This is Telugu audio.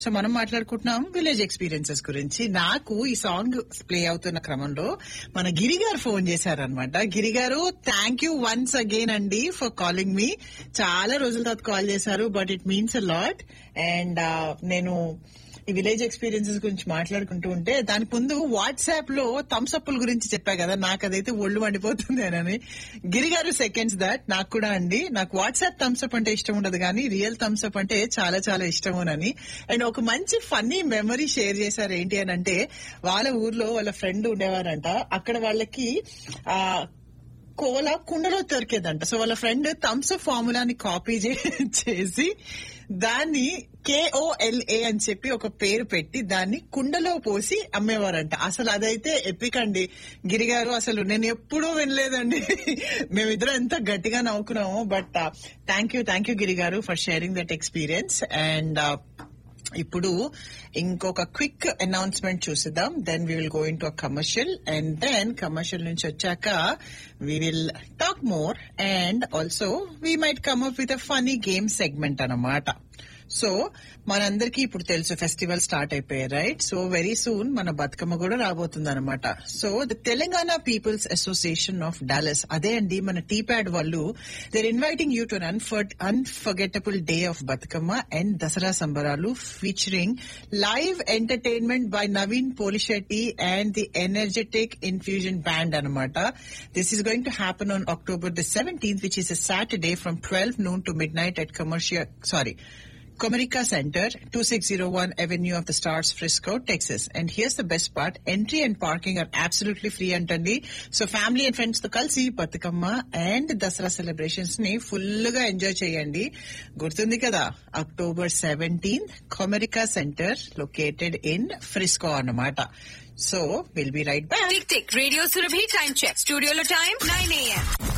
సో మనం మాట్లాడుకుంటున్నాం విలేజ్ ఎక్స్పీరియన్సెస్ గురించి నాకు ఈ సాంగ్ ప్లే అవుతున్న క్రమంలో మన గిరి గారు ఫోన్ చేశారనమాట Giri garu thank you once again అండి ఫర్ కాలింగ్ మీ చాలా రోజుల తర్వాత కాల్ చేశారు but it means a lot and నేను ఈ విలేజ్ ఎక్స్పీరియన్సెస్ గురించి మాట్లాడుకుంటూ ఉంటే దాని ముందు వాట్సాప్ లో థమ్స్ అప్ల గురించి చెప్పా కదా నాకు అదైతే ఒళ్ళు మండిపోతుంది అని గిరి గారు సెకండ్స్ దట్ నాకు కూడా అండి నాకు వాట్సాప్ థమ్స్ అప్ అంటే ఇష్టం ఉండదు కానీ రియల్ థమ్స్ అప్ అంటే చాలా చాలా ఇష్టమునని అండ్ ఒక మంచి ఫన్నీ మెమరీ షేర్ చేశారు ఏంటి అని అంటే వాళ్ళ ఊర్లో వాళ్ళ ఫ్రెండ్ ఉండేవారంట అక్కడ వాళ్ళకి ఆ కోలా కుండలో దొరికేదంట సో వాళ్ళ ఫ్రెండ్ థమ్స్ అప్ ఫార్ములాని కాపీ చేసి దాన్ని కేఓఎల్ఏ అని చెప్పి ఒక పేరు పెట్టి దాన్ని కుండలో పోసి అమ్మేవారంట అసలు అదైతే ఎపిక్ అండి గిరి గారు అసలు నేను ఎప్పుడూ వినలేదండి మేమిద్దరం ఎంత గట్టిగా నవ్వుకున్నాము but thank you thank you Giri garu for sharing that experience and ఇప్పుడు ఇంకొక క్విక్ అనౌన్స్మెంట్ చూసిద్దాం then we will go into commercial and then commercial నుంచి వచ్చాక we will talk more and also we might come up with a funny game segment అన్నమాట సో మనందరికీ ఇప్పుడు తెలుసు ఫెస్టివల్ స్టార్ట్ అయిపోయాయి రైట్ సో వెరీ సూన్ మన బతుకమ్మ కూడా రాబోతుంది అనమాట so the Telangana peoples association of Dallas అదే అండి మన టీ ప్యాడ్ వాళ్ళు they're inviting you to unforgettable day of Bathukamma and Dasara సంబరాలు featuring live entertainment by Naveen Polishetty and the energetic infusion band అనమాట this is going to happen on October the seventeenth which is a Saturday from twelve noon to midnight at commercial sorry Comerica Center, 2601 Avenue of the Stars, Frisco, Texas. And here's the best part. Entry and parking are absolutely free అంటండి సో ఫ్యామిలీ అండ్ ఫ్రెండ్స్ తో కలిసి బతుకమ్మ అండ్ దసరా సెలబ్రేషన్స్ ని ఫుల్ గా ఎంజాయ్ చేయండి గుర్తుంది కదా October seventeen Comerica Center located in Frisco అన్నమాట so will be right back tick tick radio Surabhi time check స్టూడియోలో టైం నైన్ ఏఎం